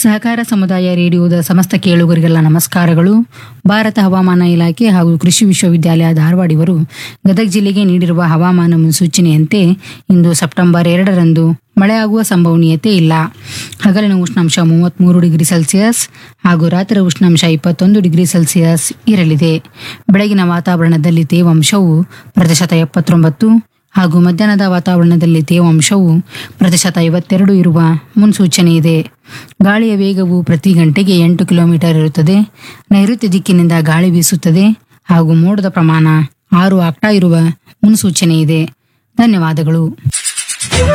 ಸಹಕಾರ ಸಮುದಾಯ ರೇಡಿಯೋದ ಸಮಸ್ತ ಕೇಳುಗರಿಗೆಲ್ಲ ನಮಸ್ಕಾರಗಳು ಭಾರತ ಹವಾಮಾನ ಇಲಾಖೆ ಹಾಗೂ ಕೃಷಿ ವಿಶ್ವವಿದ್ಯಾಲಯ ಧಾರವಾಡ ಇವರು ಗದಗ ಜಿಲ್ಲೆಗೆ ನೀಡಿರುವ ಹವಾಮಾನ ಮುನ್ಸೂಚನೆಯಂತೆ ಇಂದು ಸೆಪ್ಟೆಂಬರ್ ಎರಡರಂದು ಮಳೆಯಾಗುವ ಸಂಭವನೀಯತೆ ಇಲ್ಲ ಹಗಲಿನ ಉಷ್ಣಾಂಶ ಮೂವತ್ತ್ಮೂರು ಡಿಗ್ರಿ ಸೆಲ್ಸಿಯಸ್ ಹಾಗೂ ರಾತ್ರಿ ಉಷ್ಣಾಂಶ ಇಪ್ಪತ್ತೊಂದು ಡಿಗ್ರಿ ಸೆಲ್ಸಿಯಸ್ ಇರಲಿದೆ ಬೆಳಗಿನ ವಾತಾವರಣದಲ್ಲಿ ತೇವಾಂಶವು ಪ್ರತಿಶತ ಎಪ್ಪತ್ತೊಂಬತ್ತು ಹಾಗೂ ಮಧ್ಯಾಹ್ನದ ವಾತಾವರಣದಲ್ಲಿ ತೇವಾಂಶವು ಪ್ರತಿಶತ ಐವತ್ತೆರಡು ಇರುವ ಮುನ್ಸೂಚನೆ ಇದೆ ಗಾಳಿಯ ವೇಗವು ಪ್ರತಿ ಗಂಟೆಗೆ ಎಂಟು ಕಿಲೋಮೀಟರ್ ಇರುತ್ತದೆ ನೈಋತ್ಯ ದಿಕ್ಕಿನಿಂದ ಗಾಳಿ ಬೀಸುತ್ತದೆ ಹಾಗೂ ಮೋಡದ ಪ್ರಮಾಣ ಆರು ಆಗ್ತಾ ಇರುವ ಮುನ್ಸೂಚನೆ ಇದೆ ಧನ್ಯವಾದಗಳು